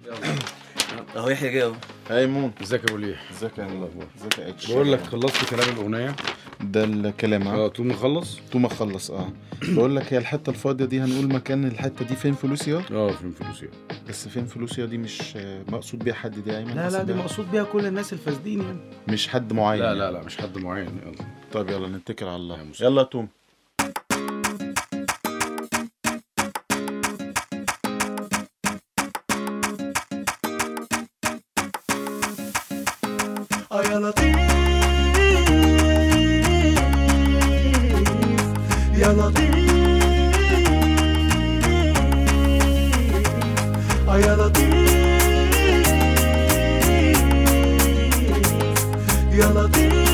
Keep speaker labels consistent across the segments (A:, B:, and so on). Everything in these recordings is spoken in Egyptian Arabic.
A: اهو يحيى جه اهو
B: ايمون
C: ازيك يا ابو ليه
B: ازيك يا الاخبار ازيك يا اتش
C: بقول لك خلصت كلام الاغنيه
B: ده الكلام
C: اه
B: اه
C: تقوم نخلص
B: توما خلص اه بقول لك هي الحته الفاضيه دي هنقول مكان الحته دي فين فلوسيا
C: اه فين فلوسي
B: بس فين فلوسيا دي مش آه، مقصود بيها حد دي يا ايمن
A: لا لا
B: قصد
A: دي
B: بيها-
A: مقصود بيها كل الناس الفاسدين يعني
B: مش حد معين
C: لا
B: يعني.
C: لا لا مش حد معين يلا
B: طيب يلا نتكل على
C: يا
B: الله
C: مسلم.
B: يلا يا توم
D: اه يا لطيف يا لطيف اه يا لطيف يا لطيف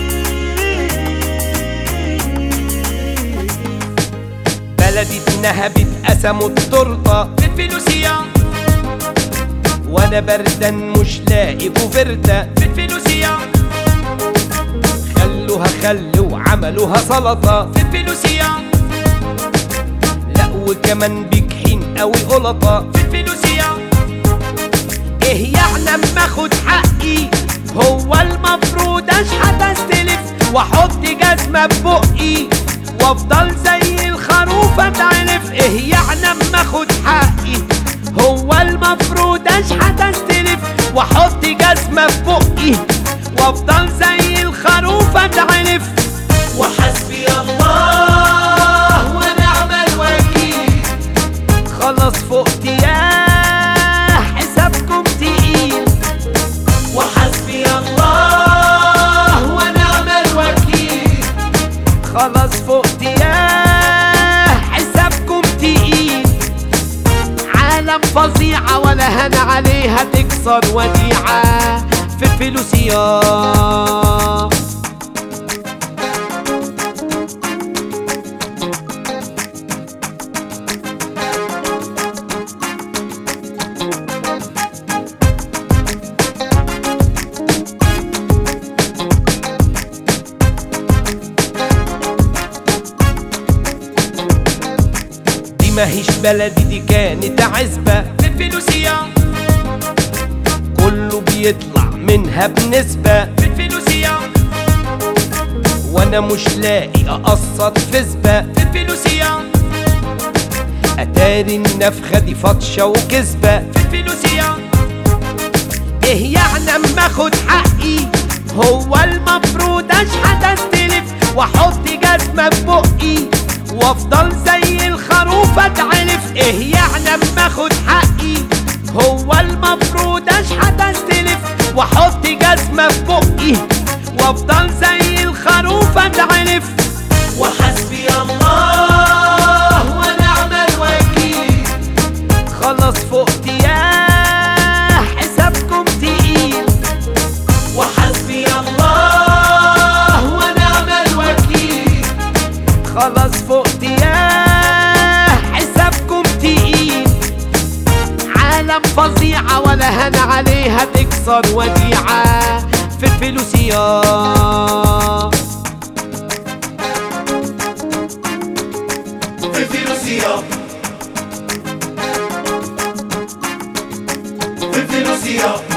E: بلدي اتنهبت قسموا التورته بالفلوسية وانا بردان مش لاقي كوفرتة بالفلوسية خلوها خل وعملوها سلطة بالفلوسية لا وكمان بيكحين قوي قلطة بالفلوسية ايه يعني اما اخد حقي هو المفروض اشحت استلف واحط جزمة ببقي وافضل زي الخروف اتعرف ايه يعني اما اخد حقي هو المفروض اشحت استلف واحط جزمة ببقي وافضل زي الخروف اتعرف وحسبي الله ونعم الوكيل خلاص فقت يا حسابكم تقيل وحسبي الله ونعم الوكيل خلاص فقت يا حسابكم تقيل عالم فظيعة ولا هنا عليها تكسر وديعة في الفلوسية دي ماهيش بلدي دي كانت عزبة في الفلوسية كله بيطلع منها بنسبة في الفلوسية وانا مش لاقي اقسط فزبة في الفلوسية اتاري النفخة دي فطشة وكذبة في الفلوسية ايه يعني اما اخد حقي هو المفروض اشحت استلف واحط جزمة ببقي وافضل زي الخروف اتعرف ايه يعني اما اخد حقي هو المفروض اشحت استلف واحط جزمة ببقي وافضل زي الخروف اتعرف وحسبي الله ونعم الوكيل خلاص فقت يا حسابكم تقيل وحسبي الله ونعم الوكيل خلاص فقت يا حسابكم تقيل عالم فظيعة ولا هنا عليها تكسر وديعة في الفلوسية
D: في فيروسيا في فيروسيا